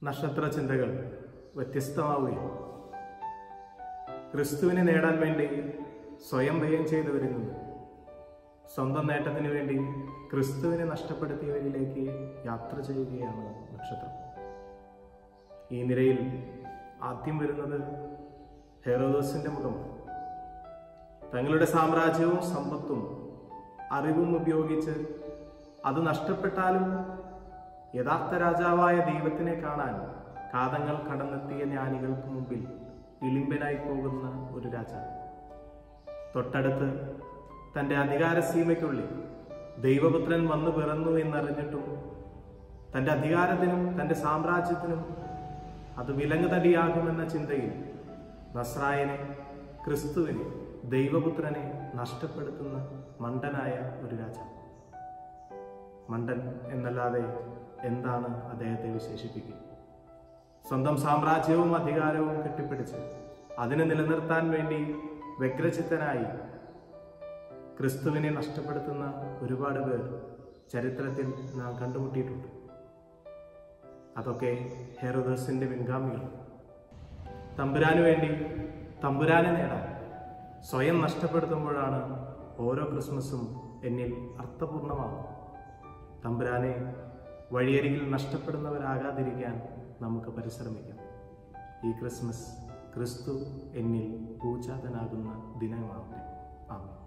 നക്ഷത്ര ചിന്തകൾ വ്യത്യസ്തമാവുകയും ക്രിസ്തുവിനെ നേടാൻ വേണ്ടി സ്വയം വ്യയം ചെയ്തു വരുന്നത് സ്വന്തം നേട്ടത്തിന് വേണ്ടി ക്രിസ്തുവിനെ നഷ്ടപ്പെടുത്തിയവരിലേക്ക് യാത്ര ചെയ്യുകയാണ് നക്ഷത്രം ഈ നിരയിൽ ആദ്യം വരുന്നത് ഹെറോദോസിന്റെ മുഖമാണ് തങ്ങളുടെ സാമ്രാജ്യവും സമ്പത്തും അറിവും ഉപയോഗിച്ച് അത് നഷ്ടപ്പെട്ടാലും യഥാർത്ഥ രാജാവായ ദൈവത്തിനെ കാണാൻ കാതങ്ങൾ കടന്നെത്തിയ ജ്ഞാനികൾക്ക് മുമ്പിൽ ഇളിമ്പനായി പോകുന്ന ഒരു രാജാവ് തൊട്ടടുത്ത് തന്റെ അധികാര സീമയ്ക്കുള്ളിൽ ദൈവപുത്രൻ വന്നു പിറന്നു എന്നറിഞ്ഞിട്ടും തന്റെ അധികാരത്തിനും തന്റെ സാമ്രാജ്യത്തിനും അത് വിലങ്ങുതടിയാകുമെന്ന ചിന്തയിൽ നസ്രായനെ ക്രിസ്തുവിനെ ദൈവപുത്രനെ നഷ്ടപ്പെടുത്തുന്ന മണ്ടനായ ഒരു രാജാവ് മണ്ടൻ എന്നല്ലാതെ എന്താണ് അദ്ദേഹത്തെ വിശേഷിപ്പിക്കുക സ്വന്തം സാമ്രാജ്യവും അധികാരവും കെട്ടിപ്പിടിച്ച് അതിനെ നിലനിർത്താൻ വേണ്ടി വ്യഗ്രചിത്തനായി ക്രിസ്തുവിനെ നഷ്ടപ്പെടുത്തുന്ന ഒരുപാട് പേർ ചരിത്രത്തിൽ നാം കണ്ടുമുട്ടിയിട്ടുണ്ട് അതൊക്കെ ഹെറോദസിന്റെ പിൻഗാമികൾ തമ്പുരാന് വേണ്ടി തമ്പുരാനെ നേടാൻ സ്വയം നഷ്ടപ്പെടുത്തുമ്പോഴാണ് ഓരോ ക്രിസ്മസും എന്നിൽ അർത്ഥപൂർണമാകും തമ്പുരാനെ വഴിയരികിൽ നഷ്ടപ്പെടുന്നവരാകാതിരിക്കാൻ നമുക്ക് പരിശ്രമിക്കാം ഈ ക്രിസ്മസ് ക്രിസ്തു എന്നിൽ പൂജാതനാകുന്ന ദിനമാവട്ടെ ആമേൻ